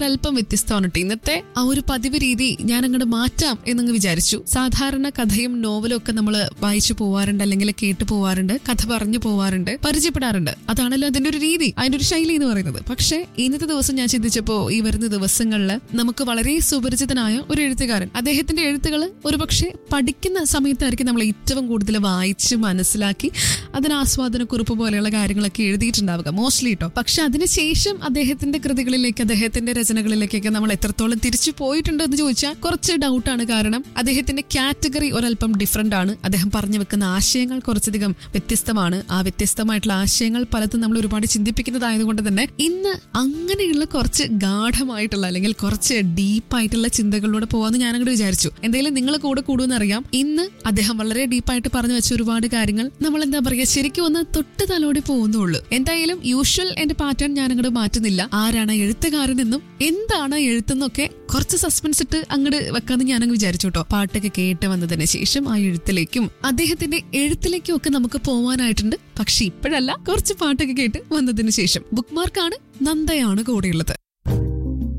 അല്പം വ്യത്യസ്തമാണ് കേട്ടോ ഇന്നത്തെ ആ ഒരു പതിവ് രീതി ഞാൻ അങ്ങോട്ട് മാറ്റാം എന്നങ്ങ് വിചാരിച്ചു സാധാരണ കഥയും നോവലും ഒക്കെ നമ്മൾ വായിച്ചു പോവാറുണ്ട് അല്ലെങ്കിൽ കേട്ടു പോവാറുണ്ട് കഥ പറഞ്ഞു പോവാറുണ്ട് പരിചയപ്പെടാറുണ്ട് അതാണല്ലോ അതിന്റെ ഒരു രീതി അതിന്റെ ഒരു ശൈലി എന്ന് പറയുന്നത് പക്ഷേ ഇന്നത്തെ ദിവസം ഞാൻ ചിന്തിച്ചപ്പോ ഈ വരുന്ന ദിവസങ്ങളിൽ നമുക്ക് വളരെ സുപരിചിതനായ ഒരു എഴുത്തുകാരൻ അദ്ദേഹത്തിന്റെ എഴുത്തുകൾ ഒരുപക്ഷെ പഠിക്കുന്ന സമയത്തായിരിക്കും നമ്മൾ ഏറ്റവും കൂടുതൽ വായിച്ച് മനസ്സിലാക്കി അതിന് ആസ്വാദനക്കുറിപ്പ് പോലെയുള്ള കാര്യങ്ങളൊക്കെ എഴുതിയിട്ടുണ്ടാവുക മോസ്റ്റ്ലി കേട്ടോ പക്ഷെ അതിനുശേഷം അദ്ദേഹത്തിന്റെ കൃതികളിലേക്ക് അദ്ദേഹത്തിന്റെ രചനകളിലേക്കൊക്കെ നമ്മൾ എത്രത്തോളം തിരിച്ചു പോയിട്ടുണ്ട് എന്ന് ചോദിച്ചാൽ കുറച്ച് ഡൗട്ടാണ് കാരണം അദ്ദേഹത്തിന്റെ കാറ്റഗറി ഒരല്പം ഡിഫറെന്റ് ആണ് അദ്ദേഹം പറഞ്ഞു വെക്കുന്ന ആശയങ്ങൾ കുറച്ചധികം വ്യത്യസ്തമാണ് ആ വ്യത്യസ്തമായിട്ടുള്ള ആശയങ്ങൾ പലതും നമ്മൾ ഒരുപാട് ചിന്തിപ്പിക്കുന്നതായതുകൊണ്ട് തന്നെ ഇന്ന് അങ്ങനെയുള്ള കുറച്ച് ഗാഠമായിട്ടുള്ള അല്ലെങ്കിൽ കുറച്ച് ഡീപ്പായിട്ടുള്ള ചിന്തകളിലൂടെ പോവാന്ന് ഞാൻ അങ്ങോട്ട് വിചാരിച്ചു എന്തായാലും നിങ്ങൾ കൂടെ കൂടുമെന്ന് അറിയാം ഇന്ന് അദ്ദേഹം വളരെ ഡീപ്പായിട്ട് പറഞ്ഞു വെച്ച ഒരുപാട് കാര്യങ്ങൾ നമ്മൾ എന്താ പറയുക ശരിക്കും ഒന്ന് തൊട്ട് തലോടി പോകുന്നുള്ളൂ എന്തായാലും യൂഷ്വൽ എന്റെ പാറ്റേൺ ഞാൻ അങ്ങോട്ട് മാറ്റുന്നില്ല ആരാണ് എഴുത്തുകാരൻ എന്നും എന്താണ് എഴുത്തെന്നൊക്കെ കുറച്ച് സസ്പെൻസ് ഇട്ട് അങ്ങോട്ട് വെക്കാന്ന് ഞാനങ്ങ് വിചാരിച്ചു കേട്ടോ പാട്ടൊക്കെ കേട്ട് വന്നതിന് ശേഷം ആ എഴുത്തിലേക്കും അദ്ദേഹത്തിന്റെ എഴുത്തിലേക്കും ഒക്കെ നമുക്ക് പോവാനായിട്ടുണ്ട് പക്ഷെ ഇപ്പോഴല്ല കുറച്ച് പാട്ടൊക്കെ കേട്ട് വന്നതിന് ശേഷം ബുക്ക് മാർക്കാണ് നന്ദയാണ് കൂടെയുള്ളത്